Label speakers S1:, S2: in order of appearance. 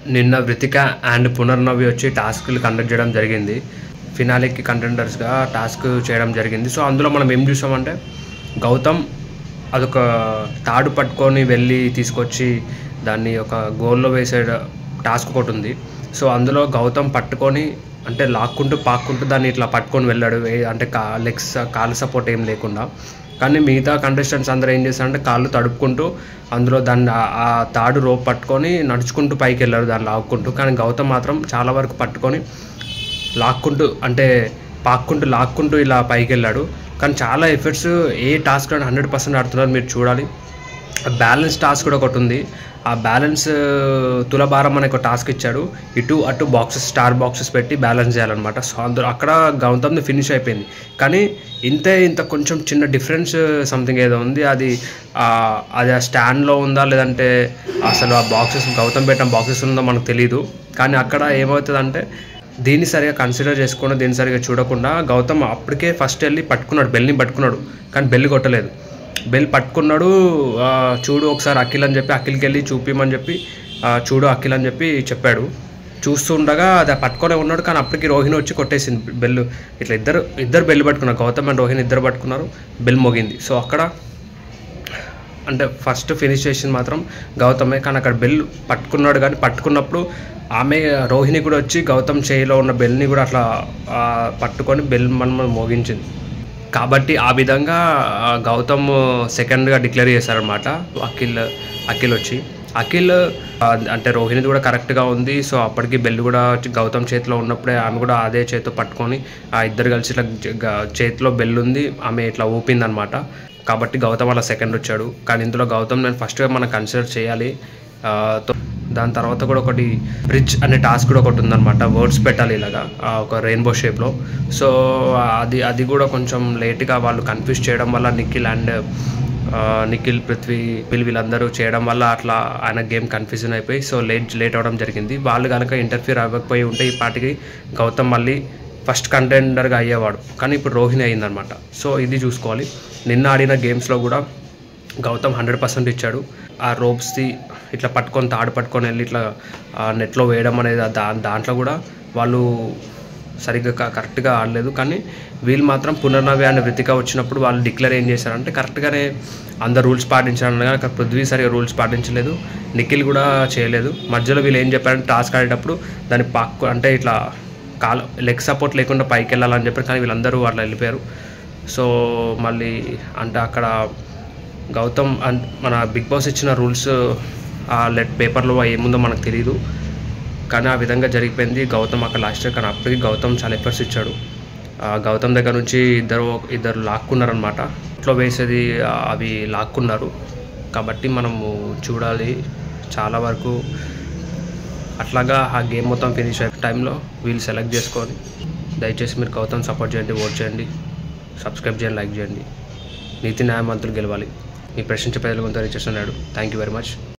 S1: నిన్న వృతిక అండ్ పునర్నవి వచ్చి టాస్క్లు కండక్ట్ చేయడం జరిగింది ఫినాలికి కంటెండర్స్గా టాస్క్ చేయడం జరిగింది సో అందులో మనం ఏం చూసామంటే గౌతమ్ అదొక తాడు పట్టుకొని వెళ్ళి తీసుకొచ్చి దాన్ని ఒక గోల్లో వేసే టాస్క్ ఒకటి ఉంది సో అందులో గౌతమ్ పట్టుకొని అంటే లాక్కుంటూ పాక్కుంటూ దాన్ని ఇట్లా పట్టుకొని వెళ్ళాడు ఏ- అంటే కా లెగ్స్ కాలు సపోర్ట్ ఏం లేకుండా కానీ మిగతా కంటెస్టెంట్స్ అందరూ ఏం చేస్తారంటే కాళ్ళు తడుపుకుంటూ అందులో దాన్ని ఆ- ఆ తాడు రోప్ పట్టుకొని నడుచుకుంటూ పైకి వెళ్ళారు దాన్ని లాక్కుంటూ కానీ గౌతమ్ మాత్రం చాలా వరకు పట్టుకొని లాక్కుంటూ అంటే పాక్కుంటూ లాక్కుంటూ ఇలా పైకి వెళ్ళాడు కానీ చాలా ఎఫర్ట్స్ ఏ టాస్క్ హండ్రెడ్ పర్సెంట్ ఆడుతున్నారు మీరు చూడాలి బ్యాలెన్స్ టాస్క్ కూడా ఒకటి ఉంది ఆ బ్యాలెన్స్ తులభారం అనే ఒక టాస్క్ ఇచ్చాడు ఇటు అటు బాక్సెస్ స్టార్ బాక్సెస్ పెట్టి బ్యాలెన్స్ చేయాలన్నమాట సో అందులో అక్కడ గౌతమ్ది ఫినిష్ అయిపోయింది కానీ ఇంతే ఇంత కొంచెం చిన్న డిఫరెన్స్ సంథింగ్ ఏదో ఉంది అది ఆ, అది ఆ స్టాండ్లో ఉందా లేదంటే అసలు ఆ బాక్సెస్ గౌతమ్ పెట్టిన బాక్సెస్ ఉందో మనకు తెలియదు కానీ అక్కడ ఏమవుతుందంటే దీన్ని సరిగా కన్సిడర్ చేసుకుండా దీన్ని సరిగా చూడకుండా గౌతమ్ అప్పటికే ఫస్ట్ వెళ్ళి పట్టుకున్నాడు బెల్ని పట్టుకున్నాడు కానీ బెల్ కొట్టలేదు బెల్ పట్టుకున్నాడు ఆ, చూడు ఒకసారి అఖిల్ అని చెప్పి అఖిల్కి వెళ్ళి చూపిమని చెప్పి ఆ, చూడు అఖిల్ అని చెప్పి చెప్పాడు చూస్తుండగా అది పట్టుకొనే ఉన్నాడు కానీ అప్పటికి రోహిణి వచ్చి కొట్టేసింది బెల్ ఇట్లా ఇద్దరు ఇద్దరు బెల్ పట్టుకున్నారు గౌతమ్ అండ్ రోహిణి ఇద్దరు పట్టుకున్నారు బెల్ మోగింది సో అక్కడ అంటే ఫస్ట్ ఫినిష్ చేసింది మాత్రం గౌతమే కానీ అక్కడ బెల్ పట్టుకున్నాడు కానీ పట్టుకున్నప్పుడు ఆమె రోహిణి కూడా వచ్చి గౌతమ్ చేయిలో ఉన్న బెల్ని కూడా అట్లా ఆ, పట్టుకొని బెల్ మనం మోగించింది కాబట్టి ఆ విధంగా ఆ, గౌతమ్ సెకండ్గా డిక్లేర్ చేశారనమాట అఖిల్ అఖిల్ వచ్చి అఖిల్ ఆ, అంటే రోహిణిది కూడా కరెక్ట్గా ఉంది సో అప్పటికి బెల్ కూడా వచ్చి గౌతమ్ చేతిలో ఉన్నప్పుడే ఆమె కూడా అదే చేతితో పట్టుకొని ఆ ఇద్దరు కలిసి ఇట్లా జ- గ- చేతిలో బెల్ ఉంది ఆమె ఇట్లా ఊపిందనమాట కాబట్టి గౌతమ్ అలా సెకండ్ వచ్చాడు కానీ ఇందులో గౌతమ్ నేను ఫస్ట్గా మనం కన్సిడర్ చేయాలి ఆ, తో- దాని తర్వాత కూడా ఒకటి బ్రిడ్జ్ అనే టాస్క్ కూడా ఒకటి ఉందన్నమాట వర్డ్స్ పెట్టాలి ఇలాగా ఆ, ఒక రెయిన్బో షేప్లో సో అది అది కూడా కొంచెం లేట్గా వాళ్ళు కన్ఫ్యూజ్ చేయడం వల్ల నిఖిల్ అండ్ నిఖిల్ పృథ్వీ వీళ్ళు వీళ్ళందరూ చేయడం వల్ల అట్లా ఆయన గేమ్ కన్ఫ్యూజన్ అయిపోయి సో లేట్ లేట్ అవడం జరిగింది వాళ్ళు కనుక ఇంటర్ఫియర్ అవ్వకపోయి ఉంటే ఈ పాటికి గౌతమ్ మళ్ళీ ఫస్ట్ కంటెండర్గా అయ్యేవాడు కానీ ఇప్పుడు రోహిణి అయిందనమాట సో ఇది చూసుకోవాలి నిన్న ఆడిన గేమ్స్లో కూడా గౌతమ్ హండ్రెడ్ పర్సెంట్ ఇచ్చాడు ఆ రోప్స్ది ఇట్లా పట్టుకొని తాడు పట్టుకొని వెళ్ళి ఇట్లా ఆ నెట్లో వేయడం అనేది దా దాంట్లో కూడా వాళ్ళు సరిగ్గా క- కరెక్ట్గా ఆడలేదు కానీ వీళ్ళు మాత్రం పునర్నవి అండ్ వృతిక వచ్చినప్పుడు వాళ్ళు డిక్లేర్ ఏం చేశారంటే కరెక్ట్గానే అందరు రూల్స్ పాటించారు కానీ అక్కడ పృథ్వీ సరిగా రూల్స్ పాటించలేదు నిఖిల్ కూడా చేయలేదు మధ్యలో వీళ్ళు ఏం చెప్పారంటే టాస్క్ ఆడేటప్పుడు దాన్ని పాక్కు అంటే ఇట్లా కాలు లెగ్ సపోర్ట్ లేకుండా పైకి వెళ్ళాలని చెప్పారు కానీ వీళ్ళందరూ అట్లా వెళ్ళిపోయారు సో మళ్ళీ అంటే అక్కడ గౌతమ్ అన్- మన బిగ్ బాస్ ఇచ్చిన రూల్స్ ఆ లెట్ పేపర్లో ఏముందో మనకు తెలియదు కానీ ఆ విధంగా జరిగిపోయింది గౌతమ్ అక్కడ లాస్ట్ ఇయర్ కానీ అప్పటికి గౌతమ్ చాలా ఎఫర్ట్స్ ఇచ్చాడు ఆ గౌతమ్ దగ్గర నుంచి ఇద్దరు ఇద్దరు లాక్కున్నారనమాట ఇంట్లో వేసేది ఆ, అవి లాక్కున్నారు కాబట్టి మనము చూడాలి చాలా వరకు అట్లాగా ఆ గేమ్ మొత్తం ఫినిష్ అయ్యే టైంలో వీళ్ళు సెలెక్ట్ చేసుకొని దయచేసి మీరు గౌతమ్ సపోర్ట్ చేయండి ఓట్ చేయండి సబ్స్క్రైబ్ చేయండి లైక్ చేయండి నీతి న్యాయమంతులు గెలవాలి మీ ప్రశ్నించే ప్రజలు కొంత రీచ్ చేస్తున్నాడు థ్యాంక్ యూ వెరీ మచ్